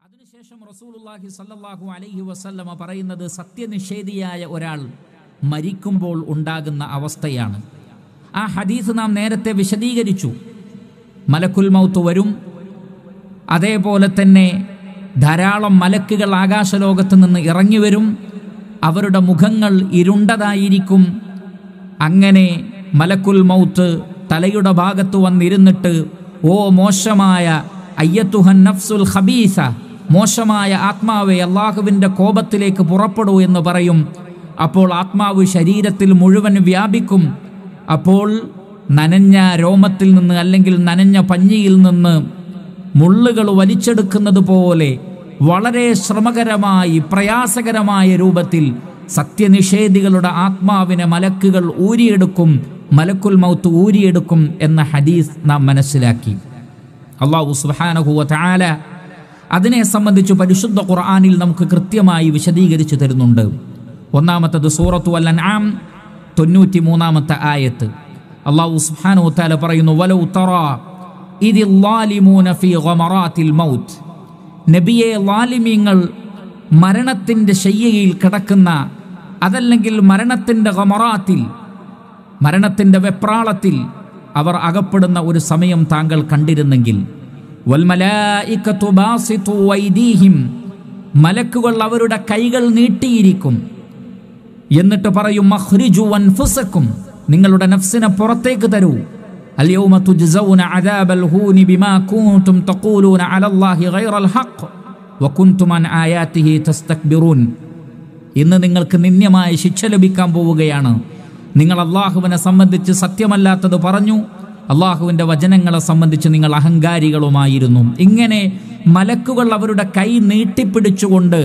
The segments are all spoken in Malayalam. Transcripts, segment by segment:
അതിനുശേഷം റസൂലുള്ളാഹി സല്ലല്ലാഹു അലൈഹി വസല്ലമ പറയുന്നത് സത്യനിഷേധിയായ ഒരാൾ മരിക്കുമ്പോൾ ഉണ്ടാകുന്ന അവസ്ഥയാണ് ആ ഹദീസ് നാം നേരത്തെ വിശദീകരിച്ചു മലക്കുൽ മൗത്ത് വരും അതേപോലെ തന്നെ ധാരാളം മലക്കുകൾ ആകാശലോകത്ത് നിന്ന് ഇറങ്ങി വരും അവരുടെ മുഖങ്ങൾ ഇരുണ്ടതായിരിക്കും അങ്ങനെ മലക്കുൽ മൗത്ത് തലയുടെ ഭാഗത്ത് വന്നിരുന്നിട്ട് ഓ മോശമായ അയ്യത്തുഹൻ നഫ്സുൽ ഖബീസ മോശമായ ആത്മാവെ അള്ളാഹുവിൻ്റെ കോപത്തിലേക്ക് പുറപ്പെടൂ എന്ന് പറയും അപ്പോൾ ആത്മാവ് ശരീരത്തിൽ മുഴുവൻ വ്യാപിക്കും അപ്പോൾ നനഞ്ഞ രോമത്തിൽ നിന്ന് അല്ലെങ്കിൽ നനഞ്ഞ പഞ്ഞിയിൽ നിന്ന് മുള്ളുകൾ വലിച്ചെടുക്കുന്നത് പോലെ വളരെ ശ്രമകരമായി പ്രയാസകരമായ രൂപത്തിൽ സത്യനിഷേധികളുടെ ആത്മാവിനെ മലക്കുകൾ ഊരിയെടുക്കും മലക്കുൽ മൗത്ത് ഊരിയെടുക്കും എന്ന ഹദീസ് നാം മനസ്സിലാക്കി അള്ളാഹു സുബാനഹുവ താല അതിനെ സംബന്ധിച്ച് പരിശുദ്ധ ഖുർആാനിൽ നമുക്ക് കൃത്യമായി വിശദീകരിച്ചു തരുന്നുണ്ട് ഒന്നാമത്തത് സൂറത്തു അൽ അൻആം തൊണ്ണൂറ്റി മൂന്നാമത്തെ ആയത്ത് അള്ളാഹു സുബ്ഹാനഹു വതആല പറയുന്നു വലൗ തറാ ഇദി ളാലിമൂന ഫീ ഗമറാത്തിൽ മൗത്ത് നബിയെ ലാലിമീങ്ങൾ മരണത്തിൻ്റെ ശയ്യയിൽ കിടക്കുന്ന അതല്ലെങ്കിൽ മരണത്തിൻ്റെ ഗമറാത്തിൽ മരണത്തിൻ്റെ വെപ്രാളത്തിൽ അവർ അകപ്പെടുന്ന ഒരു സമയം താങ്കൾ കണ്ടിരുന്നെങ്കിൽ വൽമലായിക്കത്തു ബാസിതു വൈദീഹിം മലക്കുകൾ അവരുടെ കൈകൾ നീട്ടിയിരിക്കും എന്നിട്ട് പറയും മഹ്രിജു അൻഫുസക്കും നിങ്ങളുടെ നഫ്സിനെ പുറത്തേക്ക് തരൂ اليوم تجزون عذاب الهون بما كنتم تقولون على الله غير الحق وكنتم عن آياته تستكبرون ഇന്ന് നിങ്ങൾക്ക് നിന്ദ്യമായ ശിക്ഷ ലഭിക്കാൻ പോവുകയാണ് നിങ്ങൾ അള്ളാഹുവിനെ സംബന്ധിച്ച് സത്യമല്ലാത്തത് പറഞ്ഞു അള്ളാഹുവിൻ്റെ വചനങ്ങളെ സംബന്ധിച്ച് നിങ്ങൾ അഹങ്കാരികളുമായിരുന്നു ഇങ്ങനെ മലക്കുകൾ അവരുടെ കൈ നീട്ടിപ്പിടിച്ചുകൊണ്ട്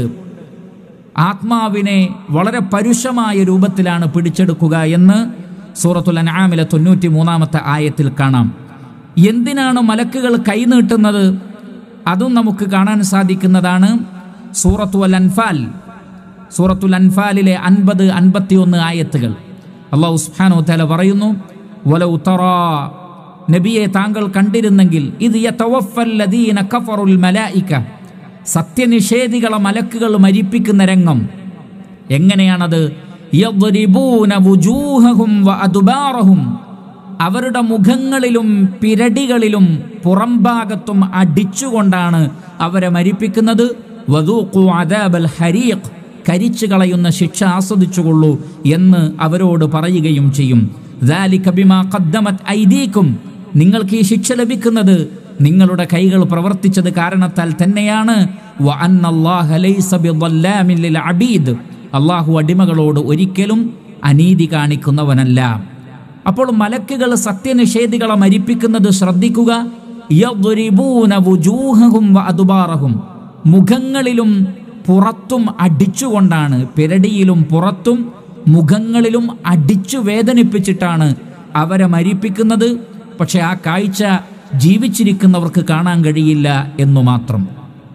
ആത്മാവിനെ വളരെ പരുഷമായ രൂപത്തിലാണ് പിടിച്ചെടുക്കുക എന്ന് സൂറത്തുൽ അൻആമിലെ തൊണ്ണൂറ്റി മൂന്നാമത്തെ ആയത്തിൽ കാണാം എന്തിനാണ് മലക്കുകൾ കൈനീട്ടുന്നത് അതും നമുക്ക് കാണാൻ സാധിക്കുന്നതാണ് സൂറത്തു അൽ അൻഫാൽ സൂറത്തുൽ അൻഫാലിലെ അൻപത് അൻപത്തിയൊന്ന് ആയത്തുകൾ അള്ളാഹു സുബ്ഹാനഹു തആല പറയുന്നു വലൗ തറാ നബിയെ താങ്കൾ കണ്ടിരുന്നെങ്കിൽ ഇത് യതവഫല്ലദീന കഫറുൽ മലായിക സത്യനിഷേധികളെ മലക്കുകൾ മരിപ്പിക്കുന്ന രംഗം എങ്ങനെയാണത് യദ്രിബൂന വുജൂഹഹും വഅദ്ബാറഹും അവരുടെ മുഖങ്ങളിലും പിരടികളിലും പുറംഭാഗത്തും അടിച്ചുകൊണ്ടാണ് അവരെ മരിപ്പിക്കുന്നത് വദൂഖു അദാബൽ ഹരീഖ് കരിച്ചു കളയുന്ന ശിക്ഷ ആസ്വദിച്ചുകൊള്ളൂ എന്ന് അവരോട് പറയുകയും ചെയ്യും ذَلِكَ بِمَا قَدَّمَتْ أَيْدِيكُمْ നിങ്ങൾക്ക് ഈ ശിക്ഷ ലഭിക്കുന്നത് നിങ്ങളുടെ കൈകൾ പ്രവർത്തിച്ചത് കാരണത്താൽ തന്നെയാണ് وَأَنَّ اللَّهَ لَيْسَ بِظَلَّامٍ لِلْعَبِيدِ അള്ളാഹു അടിമകളോട് ഒരിക്കലും അനീതി കാണിക്കുന്നവനല്ല അപ്പോൾ മലക്കുകൾ സത്യനിഷേധികളെ മരിപ്പിക്കുന്നത് ശ്രദ്ധിക്കുക യദ്രിബൂന വുജൂഹഹും വഅദ്ബാറഹും മുഖങ്ങളിലും പുറത്തും അടിച്ചുകൊണ്ടാണ് പിരടിയിലും പുറത്തും മുഖങ്ങളിലും അടിച്ചു വേദനിപ്പിച്ചിട്ടാണ് അവരെ മരിപ്പിക്കുന്നത് പക്ഷെ ആ കാഴ്ച ജീവിച്ചിരിക്കുന്നവർക്ക് കാണാൻ കഴിയില്ല എന്നു മാത്രം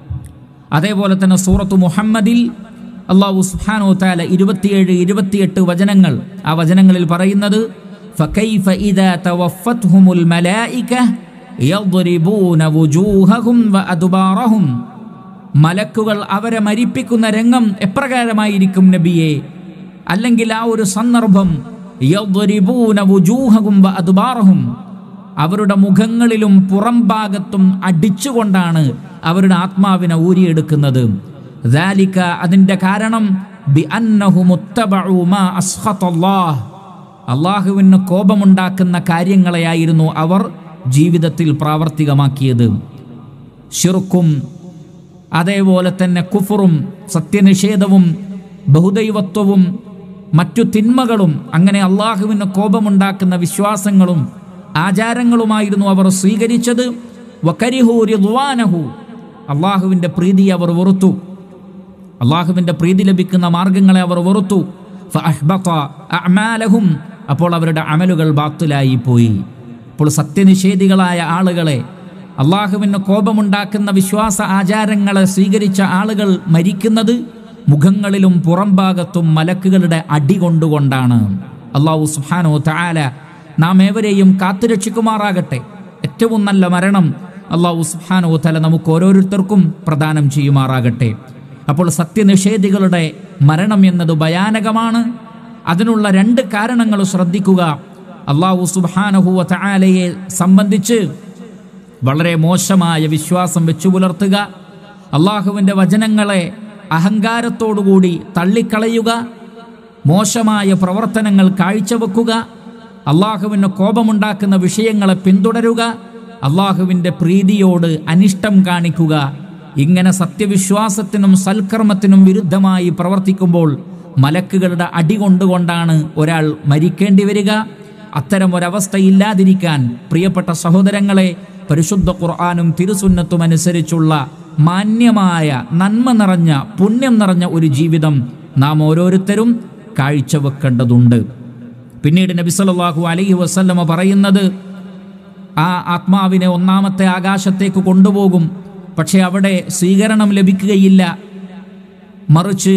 അതേപോലെ തന്നെ സൂറത്തു മുഹമ്മദിൽ അള്ളാഹു സുബ്ഹാനഹു തആല ഇരുപത്തിയേഴ് ഇരുപത്തിയെട്ട് വചനങ്ങൾ ആ വചനങ്ങളിൽ പറയുന്നത് فكيف إذا توفتهم الملائكة يضربون وجوههم وأدبارهم മലക്കുകൾ അവരെ മരിപ്പിക്കുന്ന രംഗം എപ്രകാരമായിരിക്കും നബിയെ അല്ലെങ്കിൽ ആ ഒരു സന്ദർഭം യദ്രിബൂന വുജൂഹഹും വഅദ്ബാറഹും അവരുടെ മുഖങ്ങളിലും പുറംഭാഗത്തും അടിച്ചുകൊണ്ടാണ് അവരുടെ ആത്മാവിനെ ഊരിയെടുക്കുന്നത് ذَلِكَ അതിൻ്റെ കാരണം ബിഅന്നഹും ഉത്തബഉ മാ അസ്ഖതല്ലാഹ് അള്ളാഹുവിന് കോപമുണ്ടാക്കുന്ന കാര്യങ്ങളെയായിരുന്നു അവർ ജീവിതത്തിൽ പ്രാവർത്തികമാക്കിയത് ഷിർക്കും അതേപോലെ തന്നെ കുഫറും സത്യനിഷേധവും ബഹുദൈവത്വവും മറ്റു തിന്മകളും അങ്ങനെ അള്ളാഹുവിന് കോപമുണ്ടാക്കുന്ന വിശ്വാസങ്ങളും ആചാരങ്ങളുമായിരുന്നു അവർ സ്വീകരിച്ചത് വകരിഹൂരിദ്വാനഹു അള്ളാഹുവിൻ്റെ പ്രീതി അവർ വെറുത്തു അള്ളാഹുവിൻ്റെ പ്രീതി ലഭിക്കുന്ന മാർഗങ്ങളെ അവർ വെറുത്തു ഫഅഹ്ബത അഅമാലഹും അപ്പോൾ അവരുടെ അമലുകൾ ബാത്തിലായി പോയി അപ്പോൾ സത്യനിഷേധികളായ ആളുകളെ അള്ളാഹുവിന് കോപമുണ്ടാക്കുന്ന വിശ്വാസ ആചാരങ്ങളെ സ്വീകരിച്ച ആളുകൾ മരിക്കുന്നത് മുഖങ്ങളിലും പുറംഭാഗത്തും മലക്കുകളുടെ അടി കൊണ്ടുകൊണ്ടാണ് അള്ളാഹു സുഹാനോ താല നാം ഏവരെയും കാത്തുരക്ഷിക്കുമാറാകട്ടെ ഏറ്റവും നല്ല മരണം അള്ളാഹു സുബ്ഹാനഹു തല നമുക്ക് ഓരോരുത്തർക്കും പ്രദാനം ചെയ്യുമാറാകട്ടെ അപ്പോൾ സത്യനിഷേധികളുടെ മരണം എന്നത് ഭയാനകമാണ് അതിനുള്ള രണ്ട് കാരണങ്ങൾ ശ്രദ്ധിക്കുക അള്ളാഹു സുബ്ഹാനഹുവ തആലയെ സംബന്ധിച്ച് വളരെ മോശമായ വിശ്വാസം വെച്ചു പുലർത്തുക അള്ളാഹുവിൻ്റെ വചനങ്ങളെ അഹങ്കാരത്തോടുകൂടി തള്ളിക്കളയുക മോശമായ പ്രവർത്തനങ്ങൾ കാഴ്ചവെക്കുക അള്ളാഹുവിന് കോപമുണ്ടാക്കുന്ന വിഷയങ്ങളെ പിന്തുടരുക അള്ളാഹുവിൻ്റെ പ്രീതിയോട് അനിഷ്ടം കാണിക്കുക ഇങ്ങനെ സത്യവിശ്വാസത്തിനും സൽക്കർമ്മത്തിനും വിരുദ്ധമായി പ്രവർത്തിക്കുമ്പോൾ മലക്കുകളുടെ അടി കൊണ്ടുകൊണ്ടാണ് ഒരാൾ മരിക്കേണ്ടി വരിക അത്തരം ഒരവസ്ഥയില്ലാതിരിക്കാൻ പ്രിയപ്പെട്ട സഹോദരങ്ങളെ പരിശുദ്ധ ഖുർആാനും തിരുസുന്നത്തും അനുസരിച്ചുള്ള മാന്യമായ നന്മ നിറഞ്ഞ പുണ്യം നിറഞ്ഞ ഒരു ജീവിതം നാം ഓരോരുത്തരും കാഴ്ചവെക്കേണ്ടതുണ്ട് പിന്നീട് നബി സല്ലല്ലാഹു അലൈഹി വസല്ലമ പറയുന്നത് ആ ആത്മാവിനെ ഒന്നാമത്തെ ആകാശത്തേക്ക് കൊണ്ടുപോകും പക്ഷെ അവിടെ സ്വീകരണം ലഭിക്കുകയില്ല മറിച്ച്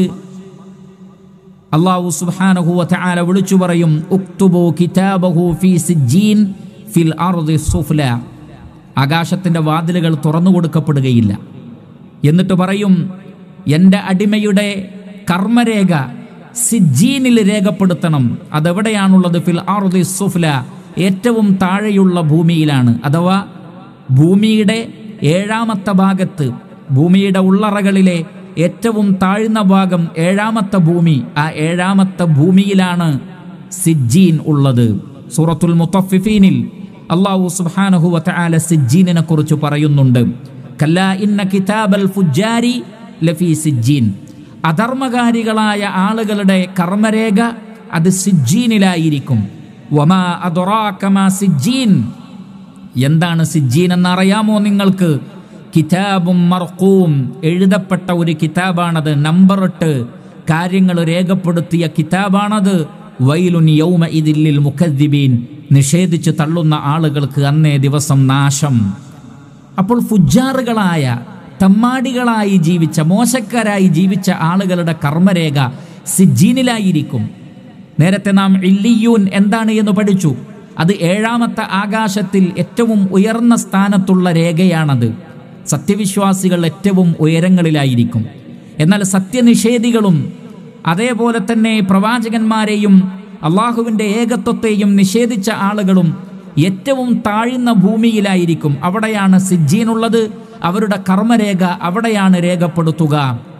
അള്ളാഹു സുബ്ഹാനഹു വതആല വിളിച്ചു പറയും ഉക്തുബു കിതാബഹു ഫീ സിജ്ജീൻ ഫിൽ അർദി സുഫ്ല ആകാശത്തിൻ്റെ വാതിലുകൾ തുറന്നു കൊടുക്കപ്പെടുകയില്ല എന്നിട്ട് പറയും എൻ്റെ അടിമയുടെ കർമ്മരേഖ സിജ്ജീനിൽ രേഖപ്പെടുത്തണം അതെവിടെയാണുള്ളത് ഫിൽ അർദി സുഫ്ല ഏറ്റവും താഴെയുള്ള ഭൂമിയിലാണ് അഥവാ ഭൂമിയുടെ ഏഴാമത്തെ ഭാഗത്ത് ഭൂമിയുടെ ഉള്ളറകളിലെ ഏറ്റവും താഴ്ന്ന ഭാഗം ഏഴാമത്തെ ഭൂമി ആ ഏഴാമത്തെ ഭൂമിയിലാണ് സിജ്ജീൻ ഉള്ളത് സൂറത്തുൽ മുത്തഫിഫീനിൽ അള്ളാഹു സുബ്ഹാനഹു വതആല സിജ്ജീനിനെ കുറിച്ച് പറയുന്നുണ്ട് കല്ലാ ഇന്ന കിതാബൽ ഫുജാരി ലഫി സിജ്ജീൻ അധർമ്മകാരികളായ ആളുകളുടെ കർമ്മരേഖ അത് സിജ്ജീനിലായിരിക്കും വമാ അദറാക മാ സിജ്ജീൻ എന്താണ് സിജ്ജീൻ എന്നറിയാമോ നിങ്ങൾക്ക് കിതാബും മർക്കൂം എഴുതപ്പെട്ട ഒരു കിതാബാണത് നമ്പർ ഇട്ട് കാര്യങ്ങൾ രേഖപ്പെടുത്തിയ കിതാബാണത് വൈലുൻ യൗമ ഇതില്ലിൽ മുഖദ്ദിബീൻ നിഷേധിച്ച് തള്ളുന്ന ആളുകൾക്ക് അന്നേ ദിവസം നാശം അപ്പോൾ ഫുജാറുകളായ തമ്മാടികളായി ജീവിച്ച മോശക്കാരായി ജീവിച്ച ആളുകളുടെ കർമ്മരേഖ സിജ്ജീനിലായിരിക്കും നേരത്തെ നാം ഇല്ലിയൂൻ എന്താണ് എന്ന് പഠിച്ചു അത് ഏഴാമത്തെ ആകാശത്തിൽ ഏറ്റവും ഉയർന്ന സ്ഥാനത്തുള്ള രേഖയാണത് സത്യവിശ്വാസികൾ ഏറ്റവും ഉയരങ്ങളിലായിരിക്കും എന്നാൽ സത്യനിഷേധികളും അതേപോലെ തന്നെ പ്രവാചകന്മാരെയും അള്ളാഹുവിൻ്റെ ഏകത്വത്തെയും നിഷേധിച്ച ആളുകളും ഏറ്റവും താഴ്ന്ന ഭൂമിയിലായിരിക്കും അവിടെയാണ് സിജ്ജീനുള്ളത് അവരുടെ കർമ്മരേഖ അവിടെയാണ് രേഖപ്പെടുത്തുക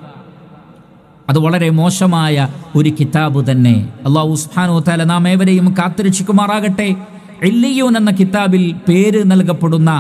അത് വളരെ മോശമായ ഒരു കിതാബ് തന്നെ അള്ളാഹു ഉസ്ഫാനു താല നാം ഏവരെയും കാത്തിരക്ഷിക്കുമാറാകട്ടെ എല്ലിയൂൻ എന്ന കിതാബിൽ പേര് നൽകപ്പെടുന്ന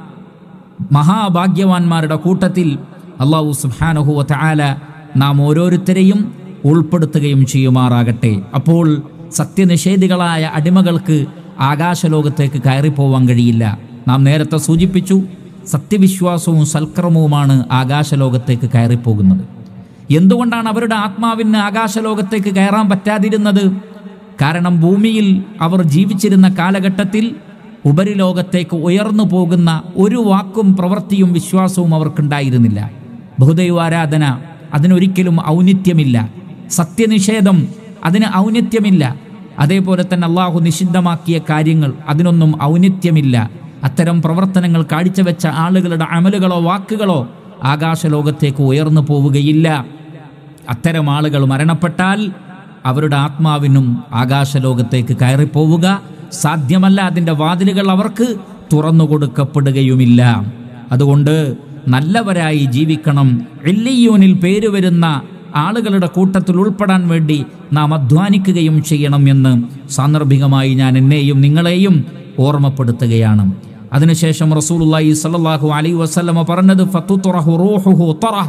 മഹാഭാഗ്യവാന്മാരുടെ കൂട്ടത്തിൽ അള്ളാഹു സുബ്ഹാനഹു താല നാം ഓരോരുത്തരെയും ഉൾപ്പെടുത്തുകയും ചെയ്യുമാറാകട്ടെ അപ്പോൾ സത്യനിഷേധികളായ അടിമകൾക്ക് ആകാശലോകത്തേക്ക് കയറിപ്പോവാൻ കഴിയില്ല നാം നേരത്തെ സൂചിപ്പിച്ചു സത്യവിശ്വാസവും സൽക്രമവുമാണ് ആകാശലോകത്തേക്ക് കയറിപ്പോകുന്നത് എന്തുകൊണ്ടാണ് അവരുടെ ആത്മാവിന് ആകാശലോകത്തേക്ക് കയറാൻ പറ്റാതിരുന്നത് കാരണം ഭൂമിയിൽ അവർ ജീവിച്ചിരുന്ന കാലഘട്ടത്തിൽ ഉപരിലോകത്തേക്ക് ഉയർന്നു പോകുന്ന ഒരു വാക്കും പ്രവൃത്തിയും വിശ്വാസവും അവർക്കുണ്ടായിരുന്നില്ല ബഹുദൈവാരാധന അതിനൊരിക്കലും ഔന്നിത്യമില്ല സത്യനിഷേധം അതിന് ഔന്നിത്യമില്ല അതേപോലെ തന്നെ അള്ളാഹു നിഷിദ്ധമാക്കിയ കാര്യങ്ങൾ അതിനൊന്നും ഔന്നിത്യമില്ല അത്തരം പ്രവർത്തനങ്ങൾ കാഴ്ചവെച്ച ആളുകളുടെ അമലുകളോ വാക്കുകളോ ആകാശലോകത്തേക്ക് ഉയർന്നു പോവുകയില്ല അത്തരം ആളുകൾ മരണപ്പെട്ടാൽ അവരുടെ ആത്മാവിനും ആകാശലോകത്തേക്ക് കയറിപ്പോവുക സാധ്യമല്ല അതിൻ്റെ വാതിലുകൾ അവർക്ക് തുറന്നു കൊടുക്കപ്പെടുകയുമില്ല അതുകൊണ്ട് നല്ലവരായി ജീവിക്കണം എല്ലിയൂനിൽ പേര് വരുന്ന ആളുകളുടെ കൂട്ടത്തിൽ ഉൾപ്പെടാൻ വേണ്ടി നാം അധ്വാനിക്കുകയും ചെയ്യണം എന്ന് സാന്ദർഭികമായി ഞാൻ എന്നെയും നിങ്ങളെയും ഓർമ്മപ്പെടുത്തുകയാണ് അതിനുശേഷം റസൂലുള്ളാഹി സ്വല്ലല്ലാഹു അലൈഹി വസല്ലമ പറഞ്ഞത് ഫത്തുറഹു റൂഹുഹു തറഹ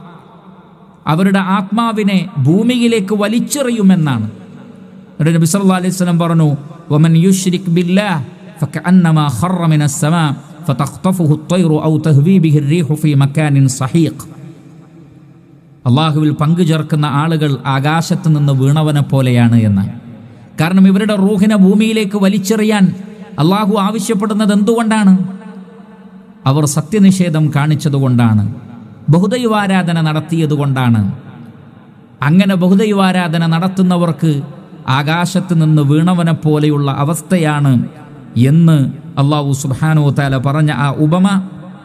അവരുടെ ആത്മാവിനെ ഭൂമിയിലേക്ക് വലിച്ചെറിയുമെന്നാണ് എന്നിട്ട് നബി സല്ലല്ലാഹു അലൈഹി വസല്ലം പറഞ്ഞു വമൻ യുശ്രിക് ബില്ലാഹ് ഫകഅന്നമാ ഖറ മിനസ് സമാ ഫതഖ്തഫുഹു الطير ഔ തഹ്വി ബിഹി الريح في مكان صحيق അള്ളാഹുവിൽ പങ്കു ചേർക്കുന്ന ആളുകൾ ആകാശത്ത് നിന്ന് വീണവനെ പോലെയാണ് എന്ന് കാരണം ഇവരുടെ റൂഹിനെ ഭൂമിയിലേക്ക് വലിച്ചെറിയാൻ അള്ളാഹു ആവശ്യപ്പെടുന്നത് എന്തുകൊണ്ടാണ് അവർ സത്യനിഷേധം കാണിച്ചതുകൊണ്ടാണ് ബഹുദൈവാരാധന നടത്തിയതുകൊണ്ടാണ് അങ്ങനെ ബഹുദൈവാരാധന നടത്തുന്നവർക്ക് ആകാശത്ത് നിന്ന് വീണവനെ പോലെയുള്ള അവസ്ഥയാണ് എന്ന് അള്ളാഹു സുബാനോ താല പറഞ്ഞ ആ ഉപമ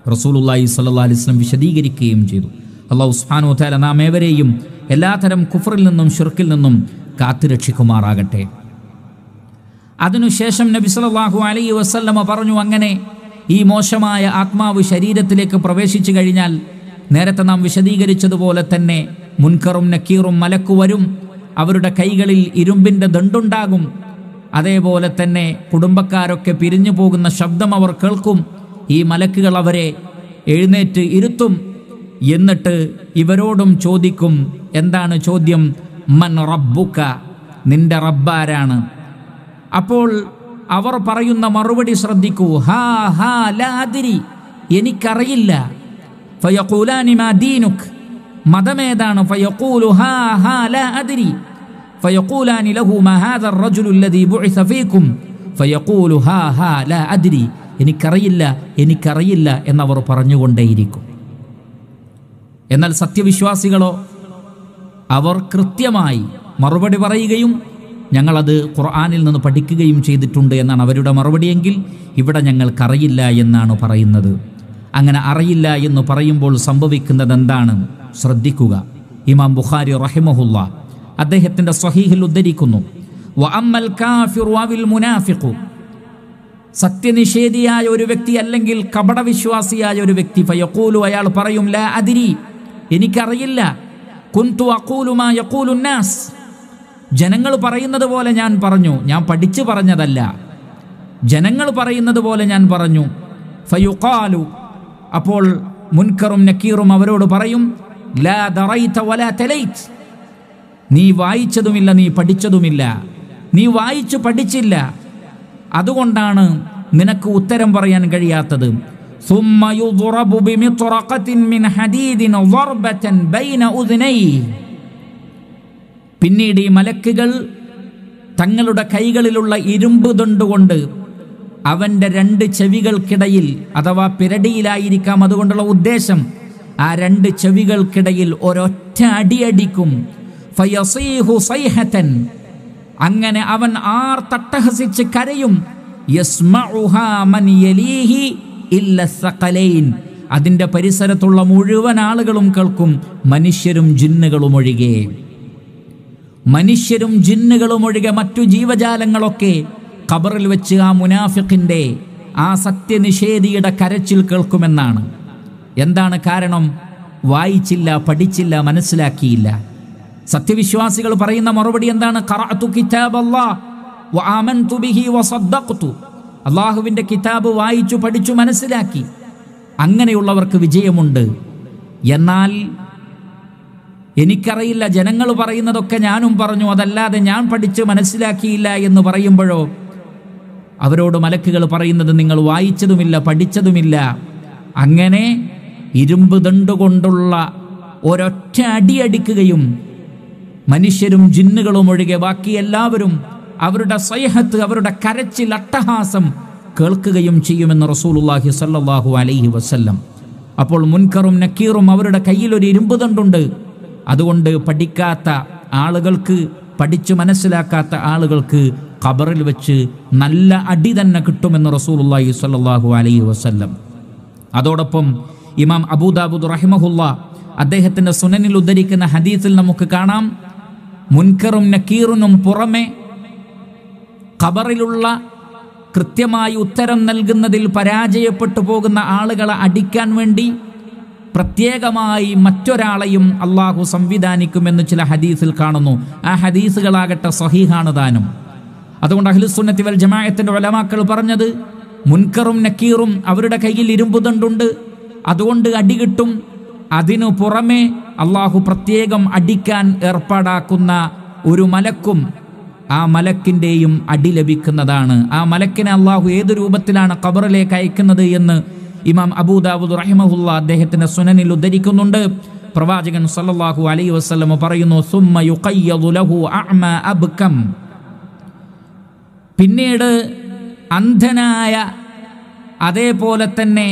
റസൂലുള്ളാഹി സ്വല്ലല്ലാഹി അലൈഹി വസല്ലം വിശദീകരിക്കുകയും ചെയ്തു അള്ളാഹു സുബ്ഹാനഹു വതആല നാം ഏവരെയും എല്ലാതരം കുഫറിൽ നിന്നും ഷിർക്കിൽ നിന്നും കാത്തുരക്ഷിക്കുമാറാകട്ടെ അതിനുശേഷം നബി സല്ലല്ലാഹു അലൈഹി വസല്ലമ പറഞ്ഞു അങ്ങനെ ഈ മോശമായ ആത്മാവ് ശരീരത്തിലേക്ക് പ്രവേശിച്ചു കഴിഞ്ഞാൽ നേരത്തെ നാം വിശദീകരിച്ചതുപോലെ തന്നെ മുൻകറും നക്കീറും മലക്കു വരും അവരുടെ കൈകളിൽ ഇരുമ്പിൻ്റെ ദണ്ടുണ്ടാകും അതേപോലെ തന്നെ കുടുംബക്കാരൊക്കെ പിരിഞ്ഞു പോകുന്ന ശബ്ദം അവർ കേൾക്കും ഈ മലക്കുകൾ അവരെ എഴുന്നേറ്റ് ഇരുത്തും എന്നിട്ട് ഇവരോടും ചോദിക്കും എന്താണ് ചോദ്യം മൻ റബ്ബുക്ക നിന്റെ റബ്ബാരാണ് അപ്പോൾ അവർ പറയുന്ന മറുപടി ശ്രദ്ധിക്കൂ ഹാ ഹാ ലാ അദ്രി എനിക്കറിയില്ല ഫയഖൂലാനി മാ ദീനുക് മതമേതാണ് ഫയഖൂലു ഹാ ഹാ ലാ അദ്രി ഫയഖൂലാനി ലഹു മാ ഹാദ الرجل الذي بعث فيكم ഫയഖൂലു ഹാ ഹാ ലാ അദ്രി എനിക്കറിയില്ല എനിക്കറിയില്ല എന്നവർ പറഞ്ഞുകൊണ്ടേയിരിക്കും എന്നാൽ സത്യവിശ്വാസികളോ അവർ കൃത്യമായി മറുപടി പറയുകയും ഞങ്ങളത് ഖുർആാനിൽ നിന്ന് പഠിക്കുകയും ചെയ്തിട്ടുണ്ട് എന്നാണ് അവരുടെ മറുപടിയെങ്കിൽ ഇവിടെ ഞങ്ങൾക്കറിയില്ല എന്നാണ് പറയുന്നത് അങ്ങനെ അറിയില്ല എന്ന് പറയുമ്പോൾ സംഭവിക്കുന്നത് എന്താണ് ശ്രദ്ധിക്കുക ഇമാം ബുഖാരി റഹിമഹുല്ല അദ്ദേഹത്തിൻ്റെ സ്വഹീഹിൽ ഉദ്ധരിക്കുന്നു വഅമ്മൽ കാഫിറു അവിൽ മുനാഫിഖു സത്യനിഷേധിയായ ഒരു വ്യക്തി അല്ലെങ്കിൽ കപടവിശ്വാസിയായ ഒരു വ്യക്തി ഫയഖൂലു അയാൾ പറയും ലാ അതിരി എനിക്കറിയില്ല കുന്തു അക്കൂലുമാ യക്കൂലുന്നാസ് ജനങ്ങൾ പറയുന്നത് പോലെ ഞാൻ പറഞ്ഞു ഞാൻ പഠിച്ചു പറഞ്ഞതല്ല ജനങ്ങൾ പറയുന്നത് പോലെ ഞാൻ പറഞ്ഞു ഫയുഖാലു അപ്പോൾ മുൻകറും നക്കീറും അവരോട് പറയും ലാ ദറൈത വലാ തലൈത് നീ വായിച്ചതുമില്ല നീ പഠിച്ചതുമില്ല നീ വായിച്ചു പഠിച്ചില്ല അതുകൊണ്ടാണ് നിനക്ക് ഉത്തരം പറയാൻ കഴിയാത്തത് ثم يضرب بمطرقة من حديد ضربة بين أذنيه പിന്നീട് ഈ മലക്കുകൾ തങ്ങളുടെ കൈകളിലുള്ള ഇരുമ്പ് ദണ്ടുകൊണ്ട് അവൻ്റെ രണ്ട് ചെവികൾക്കിടയിൽ അഥവാ പിരടിയിലായിരിക്കാം അതുകൊണ്ടുള്ള ഉദ്ദേശം ആ രണ്ട് ചെവികൾക്കിടയിൽ ഒരൊറ്റ അടിയടിക്കും ഫയസീഹു സൈഹത്തൻ അങ്ങനെ അവൻ ആർ തട്ടഹസിച്ച് കരയും യസ്മഉഹാ മൻ യലീഹി ഇല്ല സഖലൈൻ അതിൻ്റെ പരിസരത്തുള്ള മുഴുവൻ ആളുകളും കേൾക്കും മനുഷ്യരും ജിന്നുകളും ഒഴികെ മനുഷ്യരും ജിന്നുകളും ഒഴികെ മറ്റു ജീവജാലങ്ങളൊക്കെ ഖബറിൽ വെച്ച് ആ മുനാഫിഖിൻ്റെ ആ സത്യനിഷേധിയുടെ കരച്ചിൽ കേൾക്കുമെന്നാണ് എന്താണ് കാരണം വായിച്ചില്ല പഠിച്ചില്ല മനസ്സിലാക്കിയില്ല സത്യവിശ്വാസികൾ പറയുന്ന മറുപടി എന്താണ് ഖറഅതു കിതാബല്ലാഹ് വആമൻതു ബിഹി വസദ്ദഖ്തു അള്ളാഹുവിൻ്റെ കിതാബ് വായിച്ചു പഠിച്ചു മനസ്സിലാക്കി അങ്ങനെയുള്ളവർക്ക് വിജയമുണ്ട് എന്നാൽ എനിക്കറിയില്ല ജനങ്ങൾ പറയുന്നതൊക്കെ ഞാനും പറഞ്ഞു അതല്ലാതെ ഞാൻ പഠിച്ച് മനസ്സിലാക്കിയില്ല എന്ന് പറയുമ്പോഴോ അവരോട് മലക്കുകൾ പറയുന്നത് നിങ്ങൾ വായിച്ചതുമില്ല പഠിച്ചതുമില്ല അങ്ങനെ ഇരുമ്പ് ദണ്ടുകൊണ്ടുള്ള ഒരൊറ്റ അടി അടിക്കുകയും മനുഷ്യരും ജിന്നുകളും ഒഴികെ ബാക്കി എല്ലാവരും അവരുടെ സ്വയഹത്ത് അവരുടെ കരച്ചിൽ അട്ടഹാസം കേൾക്കുകയും ചെയ്യുമെന്ന് റസൂലുള്ളാഹി സല്ലല്ലാഹു അലൈഹി വസല്ലം അപ്പോൾ മുൻകറും നക്കീറും അവരുടെ കയ്യിൽ ഒരു ഇരുമ്പ് ദണ്ടുണ്ട് അതുകൊണ്ട് പഠിക്കാത്ത ആളുകൾക്ക് പഠിച്ചു മനസ്സിലാക്കാത്ത ആളുകൾക്ക് ഖബറിൽ വെച്ച് നല്ല അടി തന്നെ കിട്ടുമെന്ന് റസൂലുള്ളാഹി സ്വല്ലല്ലാഹു അലൈഹി വസല്ലം അതോടൊപ്പം ഇമാം അബൂദാബുദ് റഹിമഹുല്ല അദ്ദേഹത്തിൻ്റെ സുനനിൽ ഉദ്ധരിക്കുന്ന ഹദീസിൽ നമുക്ക് കാണാം മുൻകറും നക്കീറിനും പുറമെ ഖബറിലുള്ള കൃത്യമായി ഉത്തരം നൽകുന്നതിൽ പരാജയപ്പെട്ടു പോകുന്ന ആളുകളെ അടിക്കാൻ വേണ്ടി പ്രത്യേകമായി മറ്റൊരാളെയും അള്ളാഹു സംവിധാനിക്കുമെന്ന് ചില ഹദീസിൽ കാണുന്നു ആ ഹദീസുകളാകട്ടെ സഹീഹാണ് താനും അതുകൊണ്ട് അഹ്ലുസുന്നത്തി വൽ ജമാഅത്തിന്റെ ഒലമാക്കൾ പറഞ്ഞത് മുൻകറും നക്കീറും അവരുടെ കയ്യിൽ ഇരുമ്പുദണ്ടുണ്ട് അതുകൊണ്ട് അടി കിട്ടും അതിനു പുറമെ അള്ളാഹു പ്രത്യേകം അടിക്കാൻ ഏർപ്പാടാക്കുന്ന ഒരു മലക്കും ആ മലക്കിൻ്റെയും അടി ലഭിക്കുന്നതാണ് ആ മലക്കിനെ അള്ളാഹു ഏത് രൂപത്തിലാണ് ഖബറിലേക്ക് അയക്കുന്നത് എന്ന് ഇമാം അബൂദാബുദ് റഹിമഹുല്ല അദ്ദേഹത്തിന്റെ സുനനിൽ ഉദ്ധരിക്കുന്നുണ്ട് പ്രവാചകൻ സല്ലല്ലാഹു അലൈഹി വസല്ലം പറയുന്നു സുമ്മ യുഖയ്യദു ലഹു അഅ്മ അബ്കം പിന്നീട് അന്ധനായ അതേപോലെ തന്നെ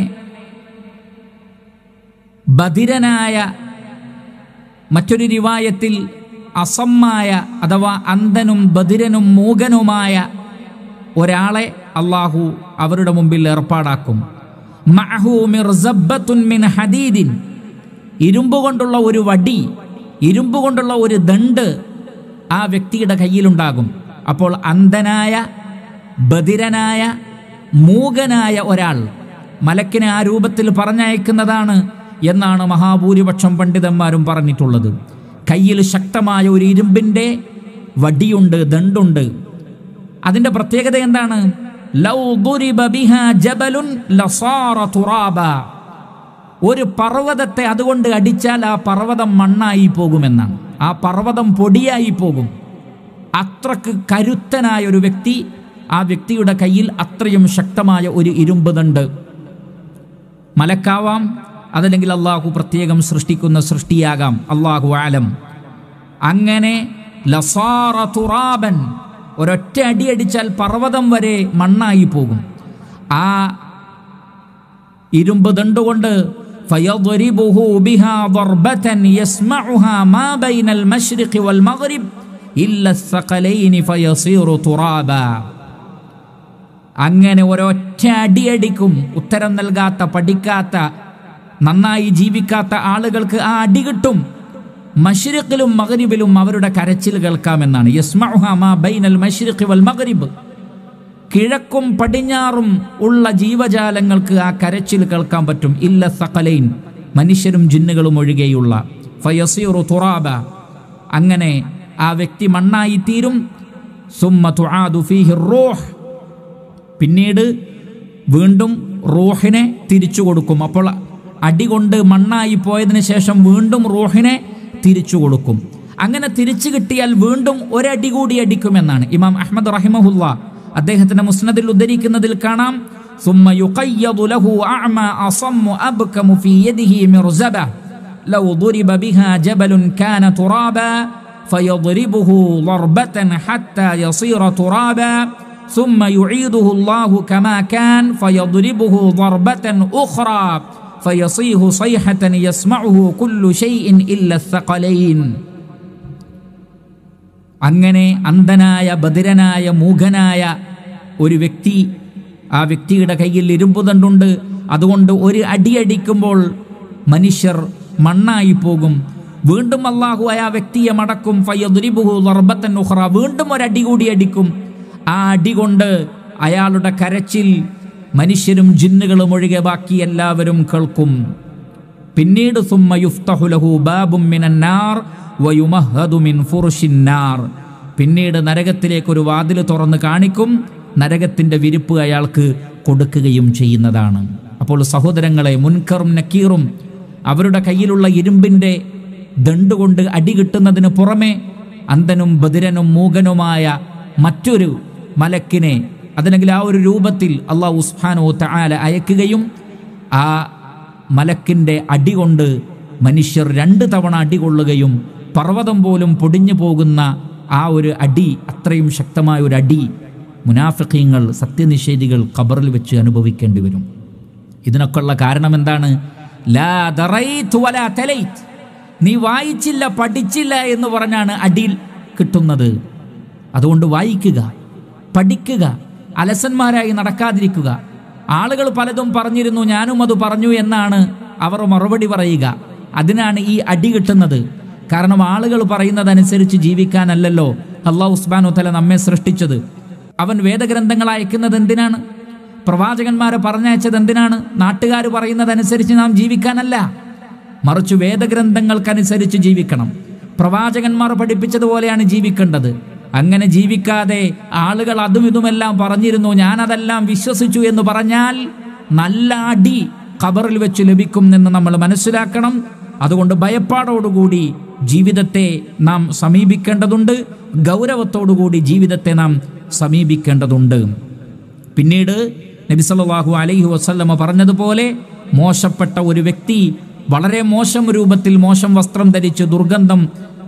ബധിരനായ മറ്റൊരു റിവായത്തിൽ അസമ്മായ അഥവാ അന്ധനും ബധിരനും മൂകനുമായ ഒരാളെ അള്ളാഹു അവരുടെ മുമ്പിൽ ഏർപ്പാടാക്കും മഅഹു മിർസബ്ബത്തുൻ മിൻ ഹദീദിൻ ഇരുമ്പ് കൊണ്ടുള്ള ഒരു വടി ഇരുമ്പ് കൊണ്ടുള്ള ഒരു ദണ്ട് ആ വ്യക്തിയുടെ കയ്യിലുണ്ടാകും അപ്പോൾ അന്ധനായ ബധിരനായ മൂകനായ ഒരാൾ മലക്കിനെ ആ രൂപത്തിൽ പറഞ്ഞയക്കുന്നതാണ് എന്നാണ് മഹാഭൂരിപക്ഷം പണ്ഡിതന്മാരും പറഞ്ഞിട്ടുള്ളത് കയ്യിൽ ശക്തമായ ഒരു ഇരുമ്പിൻ്റെ വടിയുണ്ട് ദണ്ടുണ്ട് അതിൻ്റെ പ്രത്യേകത എന്താണ് ലൗ ദുരിബ ബിഹാ ജബലുൻ ലസാറ തുറാബ ഒരു പർവ്വതത്തെ അതുകൊണ്ട് അടിച്ചാൽ ആ പർവ്വതം മണ്ണായി പോകുമെന്നാണ് ആ പർവ്വതം പൊടിയായി പോകും അത്രക്ക് കരുത്തനായ ഒരു വ്യക്തി ആ വ്യക്തിയുടെ കയ്യിൽ അത്രയും ശക്തമായ ഒരു ഇരുമ്പ് ദണ്ട് മലക്കാവാം അതല്ലെങ്കിൽ അള്ളാഹു പ്രത്യേകം സൃഷ്ടിക്കുന്ന സൃഷ്ടിയാകാം അള്ളാഹു ആലം അങ്ങനെ ലസാറ തുറാബൻ ഒരൊറ്റ അടി അടിച്ചാൽ പർവ്വതം വരെ മണ്ണായി പോകും ആ ഇരുമ്പ് ദണ്ടുകൊണ്ട് فيضربه بها ضربة يسمعها ما بين المشرق والمغرب إلا الثقلين فيصير ترابا അങ്ങനെ ഒരൊറ്റ അടിയടിക്കും ഉത്തരം നൽകാത്ത പഠിക്കാത്ത നന്നായി ജീവിക്കാത്ത ആളുകൾക്ക് ആ അടി കിട്ടും മഷ്രിഖിലും മഗ്രിബിലും അവരുടെ കരച്ചിൽ കേൾക്കാമെന്നാണ് യസ്മഉഹ മാ ബൈനൽ മഷ്രിഖി വൽ മഗ്രിബ് കിഴക്കും പടിഞ്ഞാറും ഉള്ള ജീവജാലങ്ങൾക്ക് ആ കരച്ചിൽ കേൾക്കാൻ പറ്റും ഇല്ല സകലൈൻ മനുഷ്യരും ജിന്നുകളും ഒഴികെയുള്ള ഫയസീറു തുറാബ അങ്ങനെ ആ വ്യക്തി മണ്ണായി തീരും സുമ്മ തുആദു ഫീഹി റൂഹ് പിന്നീട് വീണ്ടും റൂഹിനെ തിരിച്ചു കൊടുക്കും അപ്പോൾ അടി കൊണ്ട് മണ്ണായി പോയതിന് ശേഷം വീണ്ടും റൂഹിനെ തിരിച്ചു കൊടുക്കും അങ്ങനെ തിരിച്ചു കിട്ടിയാൽ വീണ്ടും ഒരടി കൂടി അടിക്കുമെന്നാണ് ഇമാം അഹമ്മദ് റഹിമഹുല്ല അദ്ദേഹത്തിന്റെ മുസ്നദിൽ ഉദ്ധരിക്കുന്നതിൽ കാണാം ثم يقيض له أعمى أصم أبكم في يده مرزبة لو ضرب بها جبل كان ترابا فيضربه ضربة حتى يصير ترابا ثم يعيده الله كما كان فيضربه ضربة أخرى فيصيح صيحة يسمعه كل شيء إلا الثقلين അങ്ങനെ അന്ധനായ ബദിരനായ മൂഘനായ ഒരു വ്യക്തി ആ വ്യക്തിയുടെ കയ്യിൽ ഇരുമ്പുതണ്ടുണ്ട് അതുകൊണ്ട് ഒരു അടിയടിക്കുമ്പോൾ മനുഷ്യർ മണ്ണായി പോകും വീണ്ടും അള്ളാഹു ആ വ്യക്തിയെ മടക്കും ഫയ്യുബുഹു ലർബത്തൻ ഉഹ്റ വീണ്ടും ഒരടി കൂടി അടിക്കും ആ അടി കൊണ്ട് അയാളുടെ കരച്ചിൽ മനുഷ്യരും ജിന്നുകളും ഒഴികെ ബാക്കി എല്ലാവരും കേൾക്കും പിന്നീട് സുമ്മ യുഫ്തഹു ലഹു ബാബും മിനന്നാർ വയുമഹദു മിൻ ഫുർഷിന്നാർ പിന്നീട് നരകത്തിലേക്ക് ഒരു വാതിൽ തുറന്ന് കാണിക്കും നരകത്തിന്റെ വിരിപ്പ് അയാൾക്ക് കൊടുക്കുകയും ചെയ്യുന്നതാണ് അപ്പോൾ സഹോദരങ്ങളെ മുൻകറും നക്കീറും അവരുടെ കയ്യിലുള്ള ഇരുമ്പിന്റെ ദണ്ടുകൊണ്ട് അടി കിട്ടുന്നതിന് പുറമെ അന്ധനും ബദിരനും മൂകനുമായ മറ്റൊരു മലക്കിനെ അതല്ലെങ്കിൽ ആ ഒരു രൂപത്തിൽ അള്ളാഹു ഉസ്ഫാനോ തആല അയക്കുകയും ആ മലക്കിൻ്റെ അടി കൊണ്ട് മനുഷ്യർ രണ്ട് തവണ അടി കൊള്ളുകയും പർവ്വതം പോലും പൊടിഞ്ഞു പോകുന്ന ആ ഒരു അടി അത്രയും ശക്തമായ ഒരു അടി മുനാഫിഖീങ്ങൾ സത്യനിഷേധികൾ ഖബറിൽ വെച്ച് അനുഭവിക്കേണ്ടി വരും ഇതിനൊക്കെയുള്ള കാരണം എന്താണ് ലാ ദറൈത്ത് വലാ തലൈത്ത്. നീ വായിച്ചില്ല പഠിച്ചില്ല എന്ന് പറഞ്ഞാണ് അടിയിൽ കിട്ടുന്നത് അതുകൊണ്ട് വായിക്കുക പഠിക്കുക അലസന്മാരായി നടക്കാതിരിക്കുക ആളുകൾ പലതും പറഞ്ഞിരുന്നു ഞാനും അത് പറഞ്ഞു എന്നാണ് അവർ മറുപടി പറയുക അതിനാണ് ഈ അടി കിട്ടുന്നത് കാരണം ആളുകൾ പറയുന്നതനുസരിച്ച് ജീവിക്കാനല്ലല്ലോ അള്ളാഹു ഉസ്മാനു തല നമ്മെ സൃഷ്ടിച്ചത് അവൻ വേദഗ്രന്ഥങ്ങൾ അയക്കുന്നത് എന്തിനാണ് പ്രവാചകന്മാരെ പറഞ്ഞയച്ചത് എന്തിനാണ് നാട്ടുകാർ പറയുന്നതനുസരിച്ച് നാം ജീവിക്കാനല്ല മറിച്ച് വേദഗ്രന്ഥങ്ങൾക്കനുസരിച്ച് ജീവിക്കണം പ്രവാചകന്മാർ പഠിപ്പിച്ചതുപോലെയാണ് ജീവിക്കേണ്ടത് അങ്ങനെ ജീവിക്കാതെ ആളുകൾ അതും ഇതുമെല്ലാം പറഞ്ഞിരുന്നു ഞാനതെല്ലാം വിശ്വസിച്ചു എന്ന് പറഞ്ഞാൽ നല്ല അടി ഖബറിൽ വെച്ച് ലഭിക്കും എന്ന് നമ്മൾ മനസ്സിലാക്കണം അതുകൊണ്ട് ഭയപ്പാടോടുകൂടി ജീവിതത്തെ നാം സമീപിക്കേണ്ടതുണ്ട് ഗൗരവത്തോടുകൂടി ജീവിതത്തെ നാം സമീപിക്കേണ്ടതുണ്ട് പിന്നീട് നബി സല്ലല്ലാഹു അലൈഹി വസല്ലമ പറഞ്ഞതുപോലെ മോശപ്പെട്ട ഒരു വ്യക്തി വളരെ മോശം രൂപത്തിൽ മോശം വസ്ത്രം ധരിച്ച് ദുർഗന്ധം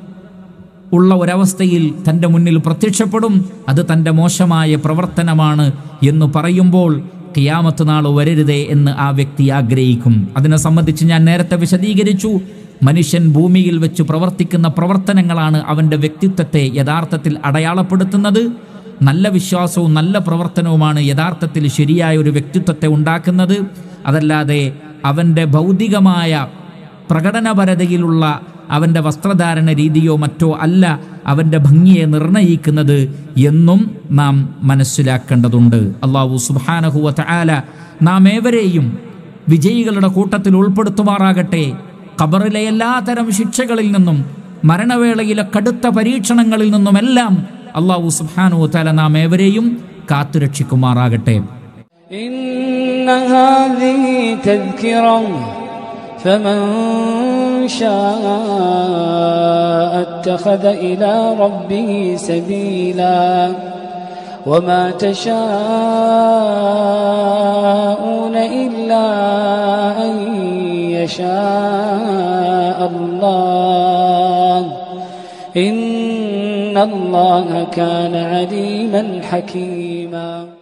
ഉള്ള ഒരവസ്ഥയിൽ തൻ്റെ മുന്നിൽ പ്രത്യക്ഷപ്പെടും അത് തൻ്റെ മോശമായ പ്രവർത്തനമാണ് എന്ന് പറയുമ്പോൾ കിയാമത്ത് നാൾ വരരുതേ എന്ന് ആ വ്യക്തി ആഗ്രഹിക്കും അതിനെ സംബന്ധിച്ച് ഞാൻ നേരത്തെ വിശദീകരിച്ചു മനുഷ്യൻ ഭൂമിയിൽ വെച്ച് പ്രവർത്തിക്കുന്ന പ്രവർത്തനങ്ങളാണ് അവൻ്റെ വ്യക്തിത്വത്തെ യഥാർത്ഥത്തിൽ അടയാളപ്പെടുത്തുന്നത് നല്ല വിശ്വാസവും നല്ല പ്രവർത്തനവുമാണ് യഥാർത്ഥത്തിൽ ശരിയായ ഒരു വ്യക്തിത്വത്തെ ഉണ്ടാക്കുന്നത് അതല്ലാതെ അവൻ്റെ ഭൗതികമായ പ്രകടനപരതയിലുള്ള അവൻ്റെ വസ്ത്രധാരണ രീതിയോ മറ്റോ അല്ല അവൻ്റെ ഭംഗിയെ നിർണയിക്കുന്നത് എന്നും നാം മനസ്സിലാക്കേണ്ടതുണ്ട് അള്ളാഹു സുബാനഹുവ ആല നാം ഏവരെയും വിജയികളുടെ കൂട്ടത്തിൽ ഉൾപ്പെടുത്തുമാറാകട്ടെ ഖബറിലെ എല്ലാതരം ശിക്ഷകളിൽ നിന്നും മരണവേളയിലെ കടുത്ത പരീക്ഷണങ്ങളിൽ നിന്നുമെല്ലാം അള്ളാഹു സുബാനു താല നാം ഏവരെയും കാത്തുരക്ഷിക്കുമാറാകട്ടെ إن هذه تذكرة فمن شاء اتخذ إلى ربه سبيلا وما تشاءون إلا أن يشاء الله إن الله كان عليما حكيما